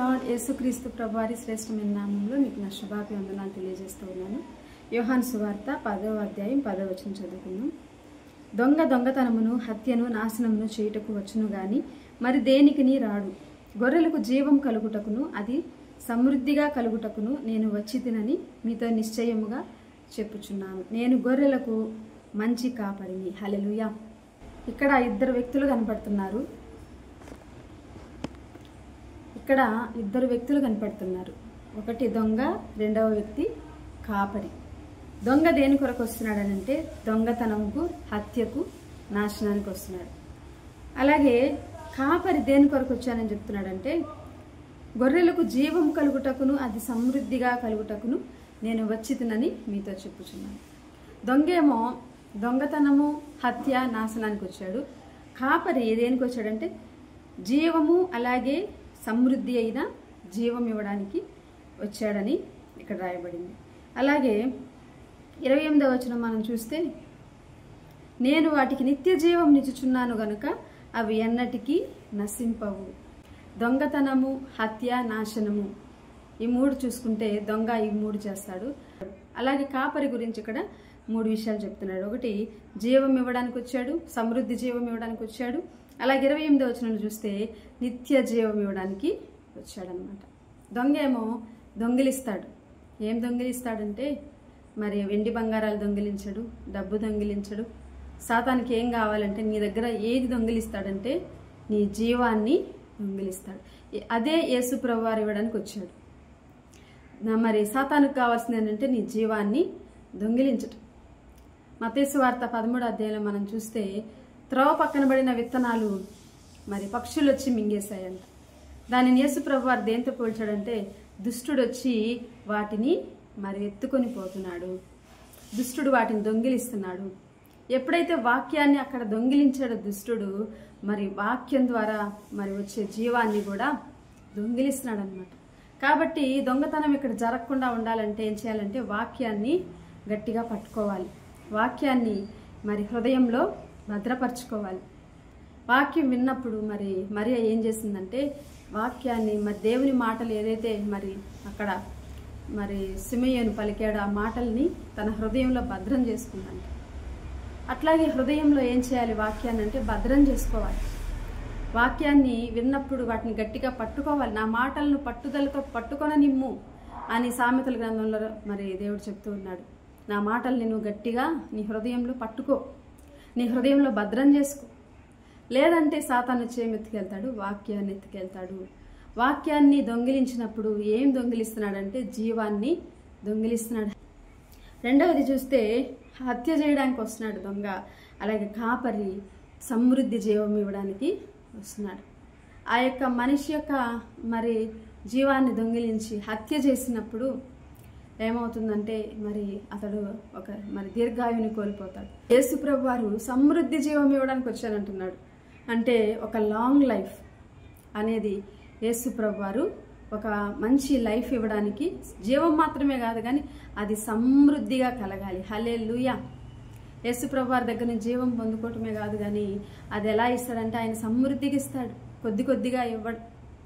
lord యేసుక్రీస్తు ప్రభువారి శ్రేష్టమైన నామంలో మీకు నా శుభాభివందనాలు తెలియజేస్తూ ఉన్నాను యోహాన్ సువార్త పదవ అధ్యాయం పదవ వచనం చదువుకుందాం దొంగ దొంగతనమును హత్యను నాశనమును చేయుటకు వచ్చును గాని మరి దేనికిని రాడు గొర్రెలకు జీవం కలుగుటకును అది సమృద్ధిగా కలుగుటకును నేను వచ్చి తినని మీతో నిశ్చయముగా చెప్పుచున్నాను నేను గొర్రెలకు మంచి కాపరిని హలెలుయా ఇక్కడ ఇద్దరు వ్యక్తులు కనపడుతున్నారు ఇక్కడ ఇద్దరు వ్యక్తులు కనపడుతున్నారు ఒకటి దొంగ రెండవ వ్యక్తి కాపరి దొంగ దేని కొరకు వస్తున్నాడనంటే దొంగతనంకు హత్యకు నాశనానికి వస్తున్నాడు అలాగే కాపరి దేని కొరకు వచ్చానని చెప్తున్నాడంటే గొర్రెలకు జీవం కలుగుటకును అది సమృద్ధిగా కలుగుటకును నేను వచ్చి తినని మీతో చెప్పుచున్నాను దొంగేమో దొంగతనము హత్య నాశనానికి వచ్చాడు కాపరి దేనికి వచ్చాడంటే జీవము అలాగే సమృద్ధి అయిన జీవం ఇవ్వడానికి వచ్చాడని ఇక్కడ రాయబడింది అలాగే ఇరవై ఎనిమిదవ వచనం మనం చూస్తే నేను వాటికి నిత్య జీవం నిచుచున్నాను గనుక అవి ఎన్నటికీ నశింపవు దొంగతనము హత్య నాశనము ఈ మూడు చూసుకుంటే దొంగ ఈ మూడు చేస్తాడు అలాగే కాపరి గురించి ఇక్కడ మూడు విషయాలు చెప్తున్నాడు ఒకటి జీవం ఇవ్వడానికి వచ్చాడు సమృద్ధి జీవం ఇవ్వడానికి వచ్చాడు అలాగే ఇరవై ఎనిమిదో వచనం చూస్తే నిత్య జీవం ఇవ్వడానికి వచ్చాడనమాట దొంగ ఏమో దొంగిలిస్తాడు ఏం దొంగిలిస్తాడంటే మరి వెండి బంగారాలు దొంగిలించడు డబ్బు దొంగిలించడు సాతానికి ఏం కావాలంటే నీ దగ్గర ఏది దొంగిలిస్తాడంటే నీ జీవాన్ని దొంగిలిస్తాడు అదే యేసు ప్రభువారు ఇవ్వడానికి వచ్చాడు నా మరి సాతానికి కావాల్సింది ఏంటంటే నీ జీవాన్ని దొంగిలించటం మతేసు వార్త పదమూడు అధ్యాయంలో మనం చూస్తే త్రవ పక్కన పడిన విత్తనాలు మరి పక్షులు వచ్చి మింగేశాయంట దానిని యేసు ప్రభు వారు దేంతో పోల్చాడంటే దుష్టుడు వచ్చి వాటిని మరి ఎత్తుకొని పోతున్నాడు దుష్టుడు వాటిని దొంగిలిస్తున్నాడు ఎప్పుడైతే వాక్యాన్ని అక్కడ దొంగిలించాడో దుష్టుడు మరి వాక్యం ద్వారా మరి వచ్చే జీవాన్ని కూడా దొంగిలిస్తున్నాడు అనమాట కాబట్టి దొంగతనం ఇక్కడ జరగకుండా ఉండాలంటే ఏం చేయాలంటే వాక్యాన్ని గట్టిగా పట్టుకోవాలి వాక్యాన్ని మరి హృదయంలో భద్రపరచుకోవాలి వాక్యం విన్నప్పుడు మరి మరియ ఏం చేసిందంటే వాక్యాన్ని మరి దేవుని మాటలు ఏదైతే మరి అక్కడ మరి సిమయ్యను పలికాడు ఆ మాటల్ని తన హృదయంలో భద్రం చేసుకుందంట అట్లాగే హృదయంలో ఏం చేయాలి వాక్యాన్ని అంటే భద్రం చేసుకోవాలి వాక్యాన్ని విన్నప్పుడు వాటిని గట్టిగా పట్టుకోవాలి నా మాటలను పట్టుదలతో పట్టుకొన నిమ్ము అని సామెతల గ్రంథంలో మరి దేవుడు చెప్తూ ఉన్నాడు నా మాటల్ని నువ్వు గట్టిగా నీ హృదయంలో పట్టుకో నీ హృదయంలో భద్రం చేసుకో లేదంటే సాతాను చేమెత్తుకెళ్తాడు వాక్యాన్ని ఎత్తుకెళ్తాడు వాక్యాన్ని దొంగిలించినప్పుడు ఏం దొంగిలిస్తున్నాడంటే జీవాన్ని దొంగిలిస్తున్నాడు రెండవది చూస్తే హత్య చేయడానికి వస్తున్నాడు దొంగ అలాగే కాపరి సమృద్ధి జీవం ఇవ్వడానికి వస్తున్నాడు ఆ యొక్క మనిషి యొక్క మరి జీవాన్ని దొంగిలించి హత్య చేసినప్పుడు ఏమవుతుందంటే మరి అతడు ఒక మరి దీర్ఘాయుని కోల్పోతాడు యేసుప్రభు వారు సమృద్ధి జీవం ఇవ్వడానికి వచ్చానంటున్నాడు అంటే ఒక లాంగ్ లైఫ్ అనేది యేసుప్రభు వారు ఒక మంచి లైఫ్ ఇవ్వడానికి జీవం మాత్రమే కాదు కానీ అది సమృద్ధిగా కలగాలి హలే లూయా యేసుప్రభు వారి దగ్గర నుంచి జీవం పొందుకోవటమే కాదు కానీ అది ఎలా ఇస్తాడంటే ఆయన సమృద్ధిగా ఇస్తాడు కొద్ది కొద్దిగా ఇవ్వడు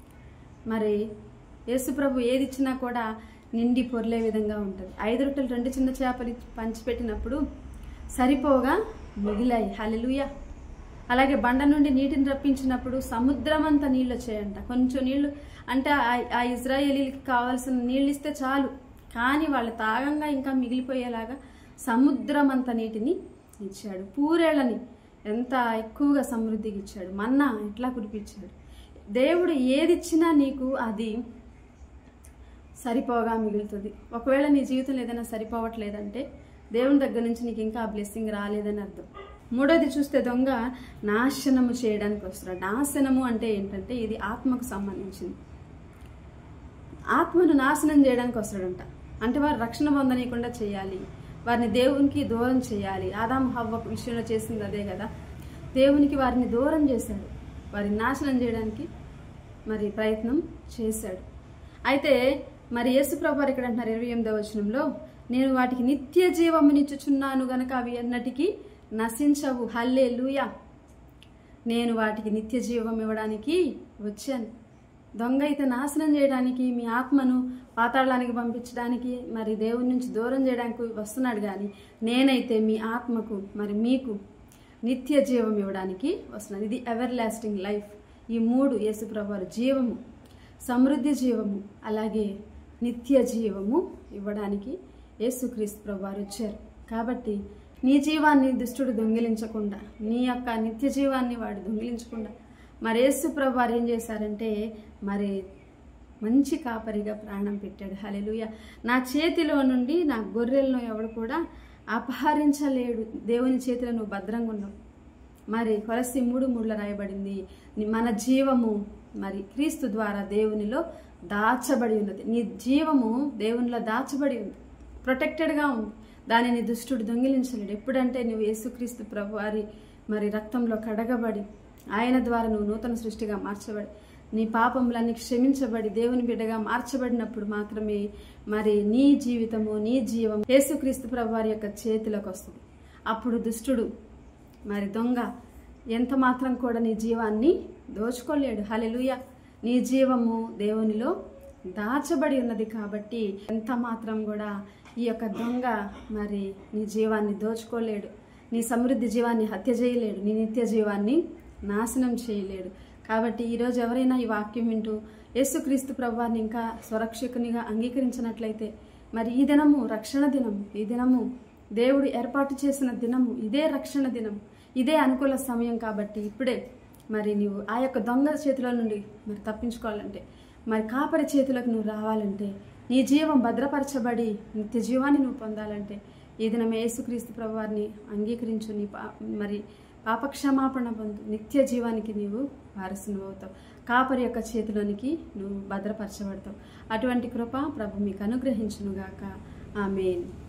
మరి యేసుప్రభు ఏది ఇచ్చినా కూడా నిండి పొర్లే విధంగా ఉంటుంది ఐదు రొట్టెలు రెండు చిన్న చేపలు పంచిపెట్టినప్పుడు సరిపోగా మిగిలాయి హలెలుయ అలాగే బండ నుండి నీటిని రప్పించినప్పుడు సముద్రం అంతా నీళ్ళు వచ్చాయంట కొంచెం నీళ్లు అంటే ఆ ఇజ్రాయేలీలకి కావాల్సిన నీళ్ళు ఇస్తే చాలు కానీ వాళ్ళు తాగంగా ఇంకా మిగిలిపోయేలాగా సముద్రం అంత నీటిని ఇచ్చాడు పూరేళ్ళని ఎంత ఎక్కువగా సమృద్ధికి ఇచ్చాడు మన్నా ఎట్లా కురిపించాడు దేవుడు ఏది ఇచ్చినా నీకు అది సరిపోగా మిగులుతుంది ఒకవేళ నీ జీవితంలో ఏదైనా సరిపోవట్లేదంటే దేవుని దగ్గర నుంచి నీకు ఇంకా ఆ బ్లెస్సింగ్ రాలేదని అర్థం మూడోది చూస్తే దొంగ నాశనము చేయడానికి వస్తున్నాడు నాశనము అంటే ఏంటంటే ఇది ఆత్మకు సంబంధించింది ఆత్మను నాశనం చేయడానికి వస్తాడంట అంటే వారు రక్షణ పొందనీయకుండా చేయాలి వారిని దేవునికి దూరం చేయాలి ఆదాం హవ్వ విషయంలో చేసింది అదే కదా దేవునికి వారిని దూరం చేశాడు వారిని నాశనం చేయడానికి మరి ప్రయత్నం చేశాడు అయితే మరి యేసుప్రభు వారు ఇక్కడ అంటున్నారు ఇరవై ఎనిమిదవ వచనంలో నేను వాటికి నిత్య జీవమునిచ్చుచున్నాను గనక అవి ఎన్నటికీ నశించవు హల్లే లూయా నేను వాటికి నిత్య జీవం ఇవ్వడానికి వచ్చాను దొంగ అయితే నాశనం చేయడానికి మీ ఆత్మను పాతాళానికి పంపించడానికి మరి దేవుని నుంచి దూరం చేయడానికి వస్తున్నాడు కానీ నేనైతే మీ ఆత్మకు మరి మీకు నిత్య జీవం ఇవ్వడానికి వస్తున్నాను ఇది ఎవర్ లాస్టింగ్ లైఫ్ ఈ మూడు యేసుప్రభు వారి జీవము సమృద్ధి జీవము అలాగే నిత్య జీవము ఇవ్వడానికి యేసుక్రీస్తు ప్రభు వారు వచ్చారు కాబట్టి నీ జీవాన్ని దుష్టుడు దొంగిలించకుండా నీ యొక్క నిత్య జీవాన్ని వాడు దొంగిలించకుండా మరి యేసు ప్రభు వారు ఏం చేశారంటే మరి మంచి కాపరిగా ప్రాణం పెట్టాడు హలెలుయ నా చేతిలో నుండి నా గొర్రెలను ఎవడు కూడా అపహరించలేడు దేవుని చేతిలో నువ్వు భద్రంగా ఉన్నావు మరి కొలసి మూడు మూడులో రాయబడింది ని- మన జీవము మరి క్రీస్తు ద్వారా దేవునిలో దాచబడి ఉన్నది నీ జీవము దేవునిలో దాచబడి ఉంది ప్రొటెక్టెడ్గా ఉంది దానిని దుష్టుడు దొంగిలించలేడు ఎప్పుడంటే నువ్వు యేసుక్రీస్తు ప్రభు వారి మరి రక్తంలో కడగబడి ఆయన ద్వారా నువ్వు నూతన సృష్టిగా మార్చబడి నీ పాపములన్నీ క్షమించబడి దేవుని బిడ్డగా మార్చబడినప్పుడు మాత్రమే మరి నీ జీవితము నీ జీవం యేసుక్రీస్తు ప్రభు వారి యొక్క చేతిలోకి వస్తుంది అప్పుడు దుష్టుడు మరి దొంగ ఎంత మాత్రం కూడా నీ జీవాన్ని దోచుకోలేడు హలెలుయ నీ జీవము దేవునిలో దాచబడి ఉన్నది కాబట్టి ఎంత మాత్రం కూడా ఈ యొక్క దొంగ మరి నీ జీవాన్ని దోచుకోలేడు నీ సమృద్ధి జీవాన్ని హత్య చేయలేడు నీ నిత్య జీవాన్ని నాశనం చేయలేడు కాబట్టి ఈరోజు ఎవరైనా ఈ వాక్యం వింటూ యేసుక్రీస్తు ప్రభువాన్ని ఇంకా స్వరక్షకునిగా అంగీకరించినట్లయితే మరి ఈ దినము రక్షణ దినం ఈ దినము దేవుడు ఏర్పాటు చేసిన దినము ఇదే రక్షణ దినం ఇదే అనుకూల సమయం కాబట్టి ఇప్పుడే మరి నీవు ఆ యొక్క దొంగ చేతిలో నుండి మరి తప్పించుకోవాలంటే మరి కాపరి చేతిలోకి నువ్వు రావాలంటే నీ జీవం భద్రపరచబడి నిత్య జీవాన్ని నువ్వు పొందాలంటే ఈ దినం యేసుక్రీస్తు ప్రభువారిని అంగీకరించు నీ పా మరి పాపక్షమాపణ పొందు నిత్య జీవానికి నీవు వారసును అవుతావు కాపరి యొక్క చేతిలోనికి నువ్వు భద్రపరచబడతావు అటువంటి కృప ప్రభు మీకు అనుగ్రహించునుగాక ఆమెన్